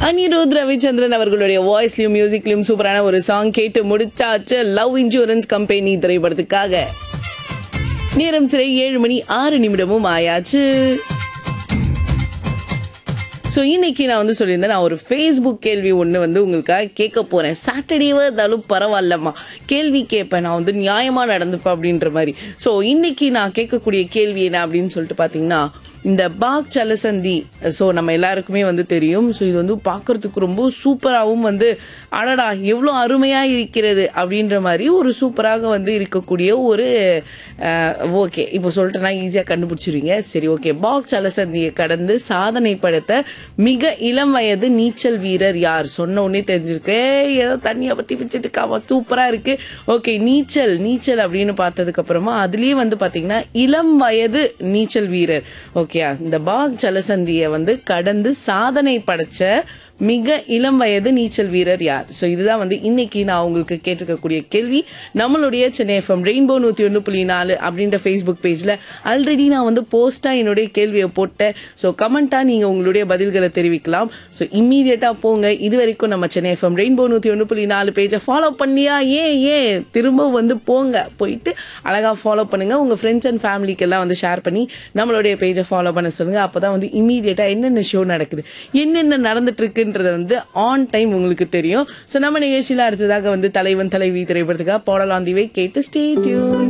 அனிருத் ரவிச்சந்திரன் அவர்களுடைய வாய்ஸ்லயும் மியூசிக்லயும் சூப்பரான ஒரு சாங் கேட்டு முடிச்சாச்சு லவ் இன்சூரன்ஸ் கம்பெனி திரைப்படத்துக்காக நேரம் சிறை ஏழு மணி ஆறு நிமிடமும் ஆயாச்சு ஸோ இன்னைக்கு நான் வந்து சொல்லியிருந்தேன் நான் ஒரு ஃபேஸ்புக் கேள்வி ஒன்று வந்து உங்களுக்காக கேட்க போகிறேன் சாட்டர்டேவா இருந்தாலும் பரவாயில்லம்மா கேள்வி கேட்பேன் நான் வந்து நியாயமாக நடந்துப்பேன் அப்படின்ற மாதிரி ஸோ இன்னைக்கு நான் கேட்கக்கூடிய கேள்வி என்ன அப்படின்னு சொல்லிட்டு பார்த்தீங்கன்னா இந்த பாக் சலசந்தி ஸோ நம்ம எல்லாருக்குமே வந்து தெரியும் ஸோ இது வந்து பார்க்கறதுக்கு ரொம்ப சூப்பராகவும் வந்து அடடா எவ்வளோ அருமையாக இருக்கிறது அப்படின்ற மாதிரி ஒரு சூப்பராக வந்து இருக்கக்கூடிய ஒரு ஓகே இப்போ சொல்லிட்டேன்னா ஈஸியாக கண்டுபிடிச்சிருவீங்க சரி ஓகே பாக் சலசந்தியை கடந்து சாதனை படுத்த மிக இளம் வயது நீச்சல் வீரர் யார் சொன்ன உடனே தெரிஞ்சிருக்கு ஏய், ஏதோ தண்ணியை பற்றி வச்சுட்டு இருக்காம சூப்பராக இருக்கு ஓகே நீச்சல் நீச்சல் அப்படின்னு பார்த்ததுக்கு அப்புறமா அதுலேயே வந்து பார்த்தீங்கன்னா இளம் வயது நீச்சல் வீரர் ஓகே இந்த பாக் ஜலசந்தியை வந்து கடந்து சாதனை படைச்ச மிக இளம் வயது நீச்சல் வீரர் யார் ஸோ இதுதான் வந்து இன்னைக்கு நான் உங்களுக்கு கேட்டிருக்கக்கூடிய கேள்வி நம்மளுடைய சென்னை எஃப்எம் ரெயின்போ நூற்றி ஒன்று புள்ளி நாலு அப்படின்ற ஃபேஸ்புக் பேஜில் ஆல்ரெடி நான் வந்து போஸ்ட்டாக என்னுடைய கேள்வியை போட்டேன் ஸோ கமெண்ட்டாக நீங்கள் உங்களுடைய பதில்களை தெரிவிக்கலாம் ஸோ இம்மீடியட்டாக போங்க இது வரைக்கும் நம்ம சென்னை எஃப்எம் ரெயின்போ நூற்றி ஒன்று புள்ளி நாலு பேஜை ஃபாலோ பண்ணியா ஏன் ஏன் திரும்ப வந்து போங்க போயிட்டு அழகாக ஃபாலோ பண்ணுங்க உங்கள் ஃப்ரெண்ட்ஸ் அண்ட் ஃபேமிலிக்கெல்லாம் வந்து ஷேர் பண்ணி நம்மளுடைய பேஜை ஃபாலோ பண்ண சொல்லுங்க அப்போ தான் வந்து இம்மீடியட்டாக என்னென்ன ஷோ நடக்குது என்னென்ன நடந்துட்டு இருக்குன்றத வந்து ஆன் டைம் உங்களுக்கு தெரியும் ஸோ நம்ம நிகழ்ச்சியில் அடுத்ததாக வந்து தலைவன் தலைவி திரைப்படத்துக்காக பாடலாந்திவை கேட்டு ஸ்டே டியூன்